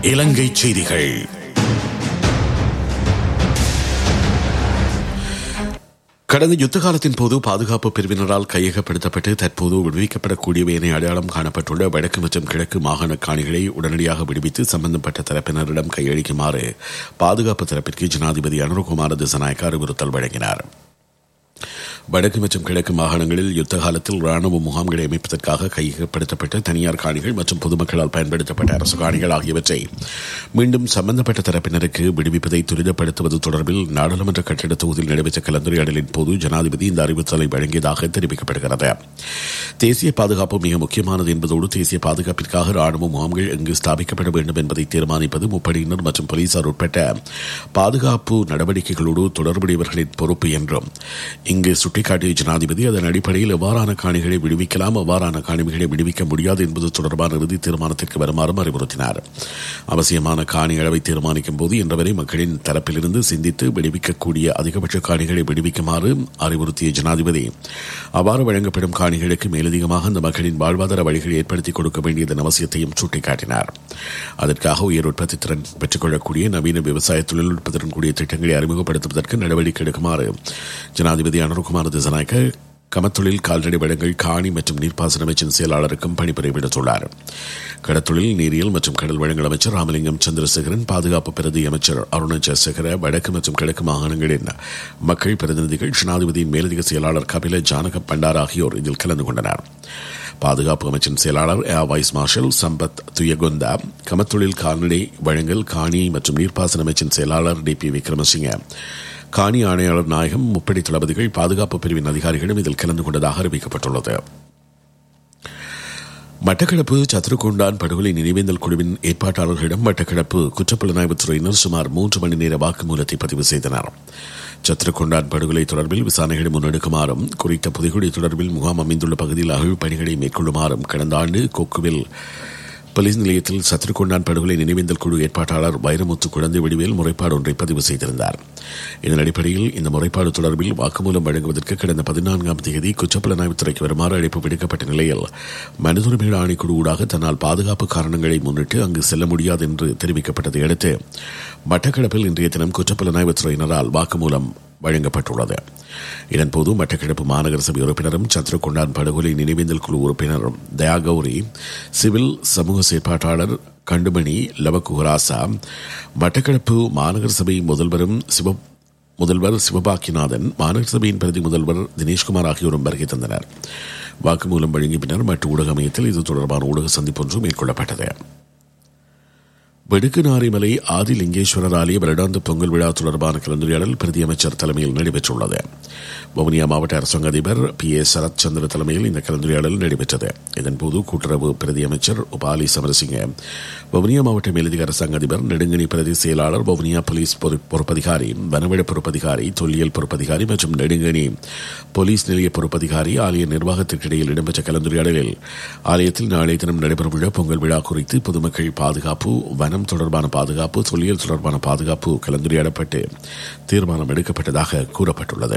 இலங்கை செய்திகள் கடந்த யுத்த காலத்தின் போது பாதுகாப்பு பிரிவினரால் கையகப்படுத்தப்பட்டு தற்போது விடுவிக்கப்படக்கூடியவை என அடையாளம் காணப்பட்டுள்ள வடக்கு மற்றும் கிழக்கு மாகாண காணிகளை உடனடியாக விடுவித்து சம்பந்தப்பட்ட தரப்பினரிடம் கையளிக்குமாறு பாதுகாப்பு தரப்பிற்கு ஜனாதிபதி அனுரகுமார திசநாயக்க அறிவுறுத்தல் வழங்கினார் வடக்கு மற்றும் கிழக்கு மாகாணங்களில் யுத்த காலத்தில் ராணுவ முகாம்களை அமைப்பதற்காக கையகப்படுத்தப்பட்ட தனியார் காணிகள் மற்றும் பொதுமக்களால் பயன்படுத்தப்பட்ட அரசு காணிகள் ஆகியவற்றை மீண்டும் சம்பந்தப்பட்ட தரப்பினருக்கு விடுவிப்பதை துரிதப்படுத்துவது தொடர்பில் நாடாளுமன்ற கட்டிட தொகுதியில் நடைபெற்ற கலந்துரையாடலின் போது ஜனாதிபதி இந்த அறிவுறுத்தலை வழங்கியதாக தெரிவிக்கப்படுகிறது தேசிய பாதுகாப்பு மிக முக்கியமானது என்பதோடு தேசிய பாதுகாப்பிற்காக ராணுவ முகாம்கள் எங்கு ஸ்தாபிக்கப்பட வேண்டும் என்பதை தீர்மானிப்பது முப்படையினர் மற்றும் போலீசார் உட்பட்ட பாதுகாப்பு நடவடிக்கைகளோடு தொடர்புடையவர்களின் பொறுப்பு என்றும் இங்கு சுட்டிக்காட்டிய ஜனாதிபதி அதன் அடிப்படையில் எவ்வாறான காணிகளை விடுவிக்கலாம் எவ்வாறான காணிகளை விடுவிக்க முடியாது என்பது தொடர்பான இறுதி தீர்மானத்திற்கு வருமாறும் அறிவுறுத்தினார் அவசியமான காணி அளவை தீர்மானிக்கும் போது இன்றவரை மக்களின் தரப்பிலிருந்து சிந்தித்து விடுவிக்கக்கூடிய அதிகபட்ச காணிகளை விடுவிக்குமாறு அறிவுறுத்திய ஜனாதிபதி அவ்வாறு வழங்கப்படும் காணிகளுக்கு மேலதிகமாக அந்த மக்களின் வாழ்வாதார வழிகளை ஏற்படுத்திக் கொடுக்க வேண்டியதன் அவசியத்தையும் சுட்டிக்காட்டினார் அதற்காக உயர் உற்பத்தி திறன் பெற்றுக்கொள்ளக்கூடிய நவீன விவசாய தொழில்நுட்பத்துடன் கூடிய திட்டங்களை அறிமுகப்படுத்துவதற்கு நடவடிக்கை எடுக்குமாறு ஜனாதிபதி அனுர்குமார் திசநாயக்க கமத்தொழில் கால்நடை வளங்கள் காணி மற்றும் நீர்ப்பாசன அமைச்சின் செயலாளருக்கும் பணிபுரை விடுத்துள்ளார் கடத்தொழில் நீரியல் மற்றும் கடல் வளங்கள் அமைச்சர் ராமலிங்கம் சந்திரசேகரன் பாதுகாப்பு பிரதி அமைச்சர் அருண ஜெயசேகர வடக்கு மற்றும் கிழக்கு மாகாணங்களின் மக்கள் பிரதிநிதிகள் ஜனாதிபதியின் மேலதிக செயலாளர் கபில ஜானக பண்டார் ஆகியோர் இதில் கலந்து கொண்டனர் பாதுகாப்பு அமைச்சின் செயலாளர் air vice marshal Sampath Thuyacontha கமத்தொழில் கால்நடை வழங்கல் காணி மற்றும் நீர்ப்பாசன அமைச்சின் செயலாளர் டி பி விக்ரமசிங்க காணி ஆணையாளர் நாயகம் முப்படை தளபதிகள் பாதுகாப்பு பிரிவின் அதிகாரிகளும் இதில் கலந்து கொண்டதாக அறிவிக்கப்பட்டுள்ளது மட்டக்களப்பு சத்ருகொண்டான் படுகொலை நினைவேந்தல் குழுவின் ஏற்பாட்டாளர்களிடம் மட்டக்களப்பு குற்றப்புலனாய்வுத்துறையினர் சுமார் மூன்று மணி நேர வாக்குமூலத்தை பதிவு செய்தனர் சத்ருகொண்டான் படுகொலை தொடர்பில் விசாரணைகளை முன்னெடுக்குமாறும் குறித்த புதைகுடி தொடர்பில் முகாம் அமைந்துள்ள பகுதியில் அகழ்வு பணிகளை மேற்கொள்ளுமாறும் கடந்த ஆண்டு கொக்குவில் போலீஸ் நிலையத்தில் சத்ருகொண்டான் படுகொலை நினைவேந்தல் குழு ஏற்பாட்டாளர் வைரமுத்து குழந்தை வடிவேல் முறைப்பாடு ஒன்றை பதிவு செய்திருந்தார் இதன் அடிப்படையில் இந்த முறைப்பாடு தொடர்பில் வாக்குமூலம் வழங்குவதற்கு கடந்த பதினான்காம் தேதி குற்றப்புலனாய்வுத்துறைக்கு வருமாறு அழைப்பு விடுக்கப்பட்ட நிலையில் மனிதுரிமைகள் ஆணைக்குழு ஊடாக தன்னால் பாதுகாப்பு காரணங்களை முன்னிட்டு அங்கு செல்ல முடியாது என்று தெரிவிக்கப்பட்டதை அடுத்து மட்டக்களப்பில் இன்றைய தினம் குற்றப்புலனாய்வுத்துறையினரால் வாக்குமூலம் வழங்கப்பட்டுள்ளது இதன்போது மட்டக்கிழப்பு மாநகர சபை உறுப்பினரும் சத்ருகொண்டான் படுகொலை நினைவேந்தல் குழு உறுப்பினரும் தயாகௌரி சிவில் சமூக செயற்பாட்டாளர் கண்டுமணி லவகுஹராசா மட்டக்களப்பு மாநகர சபை முதல்வரும் சிவ முதல்வர் சிவபாக்கியநாதன் மாநகர சபையின் பிரதி முதல்வர் தினேஷ்குமார் ஆகியோரும் வருகை தந்தனர் வாக்குமூலம் வழங்கிய பின்னர் மற்ற ஊடக மையத்தில் இது தொடர்பான ஊடக சந்திப்பு ஒன்று மேற்கொள்ளப்பட்டது வெடுக்குநாரிமலை ஆதிலிங்கேஸ்வரர் ஆலய வருடாந்த பொங்கல் விழா தொடர்பான கலந்துரையாடல் பிரதி அமைச்சர் தலைமையில் நடைபெற்றுள்ளது வவுனியா மாவட்ட அரசாங்க அதிபர் பி ஏ சரத் சந்திர தலைமையில் இந்த கலந்துரையாடல் நடைபெற்றது இதன்போது கூட்டுறவு பிரதி அமைச்சர் உபாலி சமரசிங்க வவுனியா மாவட்ட மேலதிக அரசாங்க அதிபர் நெடுங்கணி பிரதி செயலாளர் வவுனியா போலீஸ் பொறுப்பதிகாரி வனவள பொறுப்பதிகாரி தொல்லியல் பொறுப்பதிகாரி மற்றும் நெடுங்கணி போலீஸ் நிலைய பொறுப்பதிகாரி ஆலய நிர்வாகத்திற்கு இடையில் இடம்பெற்ற கலந்துரையாடலில் ஆலயத்தில் நாளை தினம் நடைபெறவுள்ள பொங்கல் விழா குறித்து பொதுமக்கள் பாதுகாப்பு வனம் தொடர்பான பாதுகாப்பு தொல்லியல் தொடர்பான பாதுகாப்பு கலந்துரையாடப்பட்டு தீர்மானம் எடுக்கப்பட்டதாக கூறப்பட்டுள்ளது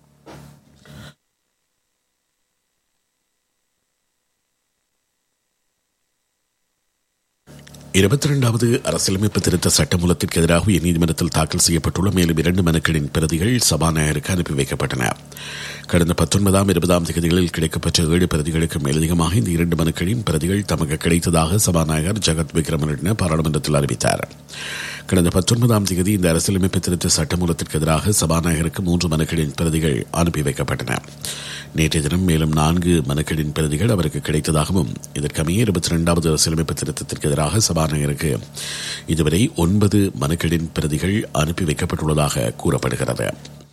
இருபத்தி இரண்டாவது அரசியலமைப்பு திருத்த சட்டமூலத்திற்கு எதிராக உயர்நீதிமன்றத்தில் தாக்கல் செய்யப்பட்டுள்ள மேலும் இரண்டு மனுக்களின் பிரதிகள் சபாநாயகருக்கு அனுப்பி வைக்கப்பட்டன கடந்த பத்தொன்பதாம் இருபதாம் தேதிகளில் கிடைக்கப்பெற்ற ஏழு பிரதிகளுக்கு மேலதிகமாக இந்த இரண்டு மனுக்களின் பிரதிகள் தமக்கு கிடைத்ததாக சபாநாயகர் ஜெகத் விக்ரமரெட்ன பாராளுமன்றத்தில் அறிவித்தார் கடந்த பத்தொன்பதாம் தேதி இந்த அரசியலமைப்பு திருத்த சட்டமூலத்திற்கு எதிராக சபாநாயகருக்கு மூன்று மனுக்களின் பிரதிகள் அனுப்பி வைக்கப்பட்டன நேற்றைய தினம் மேலும் நான்கு மனுக்களின் பிரதிகள் அவருக்கு கிடைத்ததாகவும் இதற்கமைய இருபத்தி இரண்டாவது அரசியலமைப்பு திருத்தத்திற்கு எதிராக சபாநாயகருக்கு இதுவரை ஒன்பது மனுக்களின் பிரதிகள் அனுப்பி வைக்கப்பட்டுள்ளதாக கூறப்படுகிறது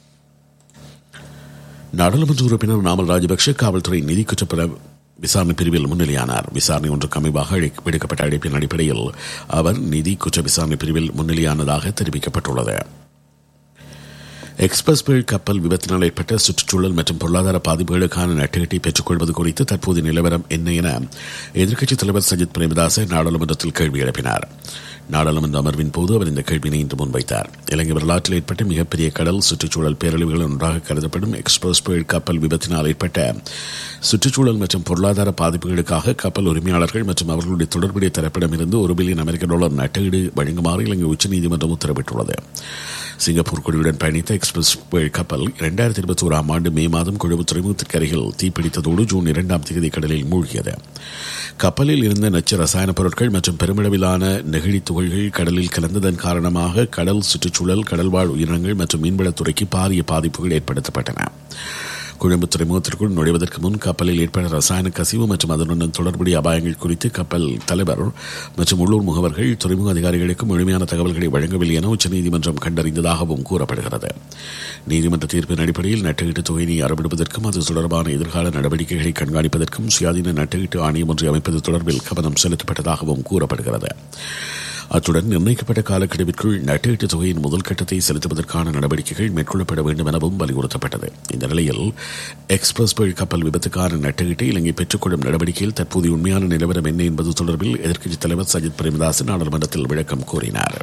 நாடாளுமன்ற உறுப்பினர் நாமல் ராஜபக்ஷ காவல்துறை நிதி குற்றப்புற விசாரணை பிரிவில் முன்னிலையானார் விசாரணை ஒன்றுக்கு அமைவாக விடுக்கப்பட்ட அழைப்பின் அடிப்படையில் அவர் நிதி குற்ற விசாரணை பிரிவில் முன்னிலையானதாக தெரிவிக்கப்பட்டுள்ளது எக்ஸ்பிரஸ் பேல் கப்பல் விபத்தினால் ஏற்பட்ட சுற்றுச்சூழல் மற்றும் பொருளாதார பாதிப்புகளுக்கான நட்டுக்கட்டை பெற்றுக்கொள்வது குறித்து தற்போது நிலவரம் என்ன என எதிர்க்கட்சித் தலைவர் சஜித் பிரேமதாச நாடாளுமன்றத்தில் கேள்வி எழுப்பினார் நாடாளுமன்ற அமர்வின் போது அவர் இந்த கேள்வினை இன்று முன்வைத்தார் இலங்கை வரலாற்றில் ஏற்பட்ட மிகப்பெரிய கடல் சுற்றுச்சூழல் பேரழிவுகள் ஒன்றாக கருதப்படும் எக்ஸ்பிரஸ் பேல் கப்பல் விபத்தினால் ஏற்பட்ட சுற்றுச்சூழல் மற்றும் பொருளாதார பாதிப்புகளுக்காக கப்பல் உரிமையாளர்கள் மற்றும் அவர்களுடைய தொடர்புடைய தரப்பிடமிருந்து ஒரு பில்லியன் அமெரிக்க டாலர் நட்டீடு வழங்குமாறு இலங்கை உச்சநீதிமன்றம் உத்தரவிட்டுள்ளது சிங்கப்பூர் குழுவுடன் பயணித்த எக்ஸ்பிரஸ் கப்பல் இரண்டாயிரத்தி இருபத்தி ஓராம் ஆண்டு மே மாதம் கொழும்பு துறைமுகத்திற்கு அருகில் தீப்பிடித்ததோடு ஜூன் இரண்டாம் தேதி கடலில் மூழ்கியது கப்பலில் இருந்த நச்சு ரசாயன பொருட்கள் மற்றும் பெருமளவிலான நெகிழி துகள்கள் கடலில் கலந்ததன் காரணமாக கடல் சுற்றுச்சூழல் கடல்வாழ் உயிரினங்கள் மற்றும் மீன்வளத்துறைக்கு பாரிய பாதிப்புகள் ஏற்படுத்தப்பட்டன கொழும்பு துறைமுகத்திற்குள் நுழைவதற்கு முன் கப்பலில் ஏற்பட்ட ரசாயன கசிவு மற்றும் அதனுடன் தொடர்புடைய அபாயங்கள் குறித்து கப்பல் தலைவர் மற்றும் உள்ளூர் முகவர்கள் துறைமுக அதிகாரிகளுக்கு முழுமையான தகவல்களை வழங்கவில்லை என உச்சநீதிமன்றம் கண்டறிந்ததாகவும் கூறப்படுகிறது நீதிமன்ற தீர்ப்பின் அடிப்படையில் நட்டுக்கீட்டு தொகையினை அறவிடுவதற்கும் அது தொடர்பான எதிர்கால நடவடிக்கைகளை கண்காணிப்பதற்கும் சுயாதீன நட்டுக்கீட்டு ஆணையம் ஒன்றை அமைப்பது தொடர்பில் கவனம் செலுத்தப்பட்டதாகவும் கூறப்படுகிறது அத்துடன் நிர்ணயிக்கப்பட்ட காலக்கெடுவிற்குள் நட்டுக்கீட்டு தொகையின் முதல் கட்டத்தை செலுத்துவதற்கான நடவடிக்கைகள் மேற்கொள்ளப்பட வேண்டும் எனவும் வலியுறுத்தப்பட்டது இந்த நிலையில் எக்ஸ்பிரஸ் பேழ் கப்பல் விபத்துக்கான நட்டுக்கீட்டை இலங்கை பெற்றுக்கொள்ளும் நடவடிக்கையில் தற்போதைய உண்மையான நிலவரம் என்ன என்பது தொடர்பில் எதிர்க்கட்சித் தலைவர் சஜித் பிரேமதாஸ் நாடாளுமன்றத்தில் விளக்கம் கூறினார்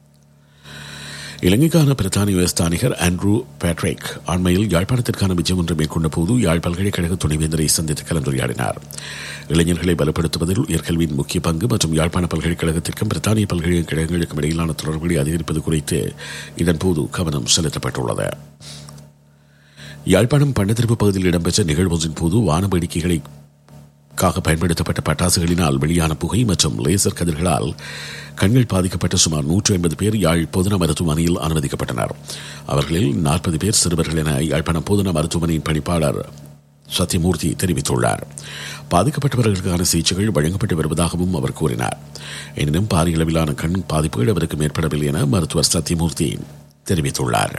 இலங்கைக்கான பிரித்தானிய உயர்ஸ்தானிகர் ஆண்ட்ரூ பேட்ரிக் அண்மையில் யாழ்ப்பாணத்திற்கான விஜயம் ஒன்று மேற்கொண்ட போது யாழ் பல்கலைக்கழக துணைவேந்தரை சந்தித்து கலந்துரையாடினார் இளைஞர்களை பலப்படுத்துவதில் உயர்கல்வியின் முக்கிய பங்கு மற்றும் யாழ்ப்பாண பல்கலைக்கழகத்திற்கும் பிரித்தானிய பல்கலைக்கழகங்களுக்கும் இடையிலான தொடர்புகளை அதிகரிப்பது குறித்து இதன்போது கவனம் செலுத்தப்பட்டுள்ளது யாழ்ப்பாணம் பண்டத்திருப்பு பகுதியில் இடம்பெற்ற நிகழ்வொன்றின் போது வானவேடிக்கைகளை க்காக பயன்படுத்தப்பட்ட பட்டாசுகளினால் வெளியான புகை மற்றும் லேசர் கதிர்களால் கண்கள் பாதிக்கப்பட்ட சுமார் நூற்று ஐம்பது பேர் யாழ் பொதுன மருத்துவமனையில் அனுமதிக்கப்பட்டனர் அவர்களில் நாற்பது பேர் சிறுவர்கள் என யாழ்ப்பாணம் பொதுன மருத்துவமனையின் பணிப்பாளர் சத்யமூர்த்தி தெரிவித்துள்ளார் பாதிக்கப்பட்டவர்களுக்கான சிகிச்சைகள் வழங்கப்பட்டு வருவதாகவும் அவர் கூறினார் எனினும் பாரிய அளவிலான கண் பாதிப்புகள் அவருக்கு மேற்படவில்லை என மருத்துவர் சத்யமூர்த்தி தெரிவித்துள்ளார்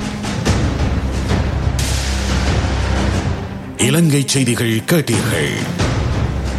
இலங்கை செய்திகள் கேட்டீர்கள்